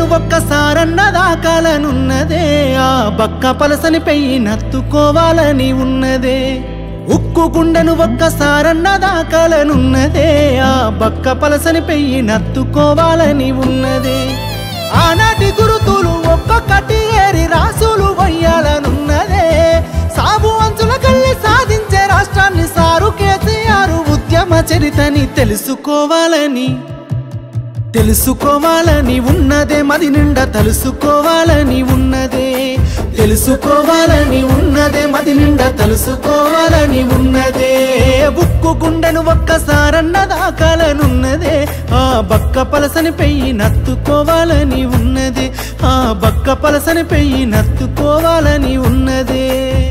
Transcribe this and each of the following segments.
ఒక్కసారన్న దాకాలనున్నదే ఆ బక్క పలసని పెయ్యి నత్తుకోవాలని ఉన్నదే ఉక్కు గుండెను ఒక్కసారన్న దాకాలనున్నదే ఆ బక్క పలసని పెయ్యి నత్తుకోవాలని ఉన్నదే ఆనాటి గురుతులు ఒక్కొక్కటి ఏరి రాసులు వయ్యాలనున్నదే సాగు అంచుల కళ్ళి సాధించే రాష్ట్రాన్ని సారు కేసీఆర్ ఉద్యమ చరితని తెలుసుకోవాలని తెలుసుకోవాలని ఉన్నదే మది నిండా తెలుసుకోవాలని ఉన్నదే తెలుసుకోవాలని ఉన్నదే మది నిండా తెలుసుకోవాలని ఉన్నదే బుక్కు గుండెను ఒక్కసారన్న దాకాలనున్నదే ఆ బక్క పలసని పెయ్యి నత్తుకోవాలని ఉన్నదే ఆ బక్క పలసని పెయ్యి నత్తుకోవాలని ఉన్నదే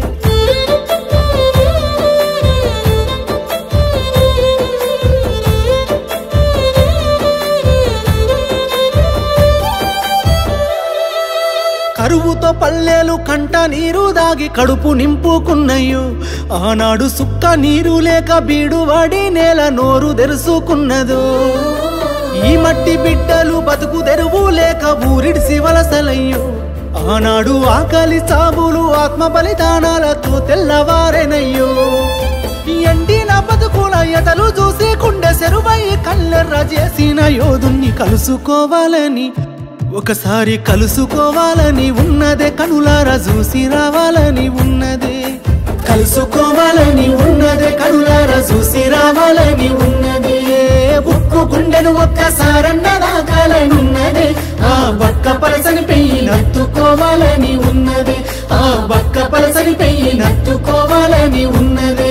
కరువుతో పల్లెలు కంట నీరు దాగి కడుపు నింపుకున్నయ్యో ఆనాడు సుక్క నీరు లేక బీడు వాడి నేల నోరు తెరుసుకున్నదో ఈ మట్టి బిడ్డలు బతుకు తెరువు లేక ఊరిడిసి వలసలయ్యో ఆనాడు ఆకలి సాబులు ఆత్మ బలిదానాలతో తెల్లవారెనయ్యో ఎండిన బతుకుల ఎదలు చూసి కుండె సెరువై కల్లెర్ర చేసిన యోధుణ్ణి కలుసుకోవాలని ఒకసారి కలుసుకోవాలని ఉన్నదే కనులారా చూసి రావాలని ఉన్నదే కలుసుకోవాలని ఉన్నదే కనులారా చూసి రావాలని ఉన్నదే ఉక్కు గుండెను ఒక్కసారన్న దాకాలని ఉన్నదే ఆ బక్క పలసని పెయ్యి నత్తుకోవాలని ఉన్నదే ఆ బక్క పలసని పెయ్యి నత్తుకోవాలని ఉన్నదే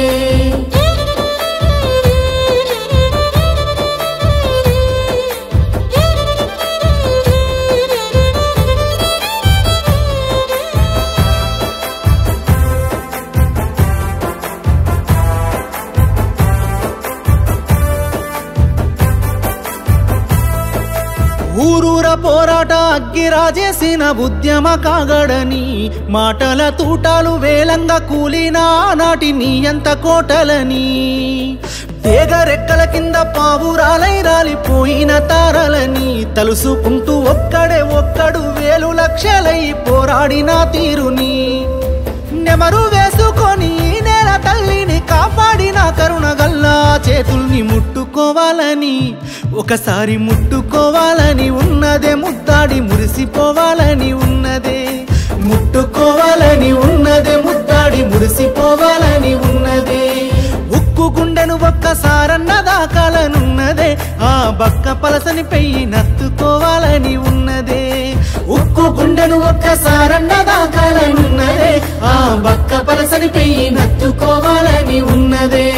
ఊరూర పోరాట అగ్గిరాజేసిన ఉద్యమ కాగడని మాటల తూటాలు వేలంగా కూలిన నాటి నీ ఎంత కోటలని తేగ రెక్కల కింద పావురాలై రాలిపోయిన తారలని తలుసుకుంటూ ఒక్కడే ఒక్కడు వేలు లక్షలై పోరాడిన తీరుని నెమరు వేసుకొని ఈ నేల తల్లిని కాపాడిన కరుణ గల్లా చేతుల్ని ముట్టుకోవాలని ఒకసారి ముట్టుకోవాలని ఉన్నదే ముద్దాడి మురిసిపోవాలని ఉన్నదే ముట్టుకోవాలని ఉన్నదే ముద్దాడి మురిసిపోవాలని ఉన్నదే ఉక్కు గుండెను ఒక్కసారన్న దాకాలనున్నదే ఆ బక్క పలసని పెయ్యి నత్తుకోవాలని ఉన్నదే ఉక్కు గుండెను ఒక్కసారన్న దాకాలనున్నదే ఆ బక్క పలసని పెయ్యి నత్తుకోవాలని ఉన్నదే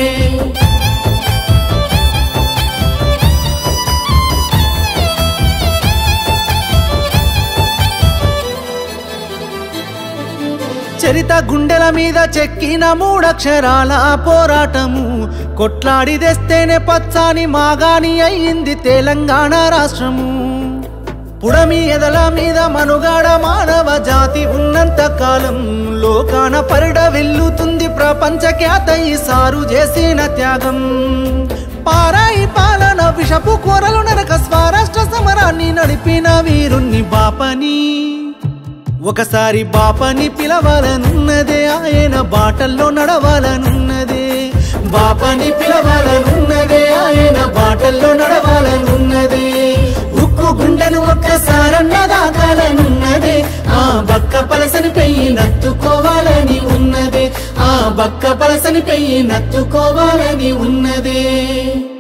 చరిత గుండెల మీద చెక్కిన మూడక్షరాల పోరాటము కొట్లాడి తెస్తేనే పచ్చాని మాగాని అయ్యింది తెలంగాణ రాష్ట్రము పుడమి ఎదల మీద మనుగాడ మానవ జాతి ఉన్నంత కాలం లోకాన పరిడ వెల్లుతుంది ప్రపంచ ఖ్యాత ఈ సారు చేసిన త్యాగం పారాయి పాలన విషపు కూరలు నరక స్వరాష్ట్ర సమరాన్ని నడిపిన వీరుణ్ణి బాపని ఒకసారి బాపని పిలవాలనున్నదే ఆయన బాటల్లో నడవాలనున్నదే బాపని పిలవాలనున్నదే ఆయన బాటల్లో నడవాలనున్నదే ఉక్కు గుండెను ఒక్కసారన్న దాకాలనున్నదే ఆ బక్క పలసని పెయ్యి నత్తుకోవాలని ఉన్నదే ఆ బక్క పలసని పెయ్యి నత్తుకోవాలని ఉన్నదే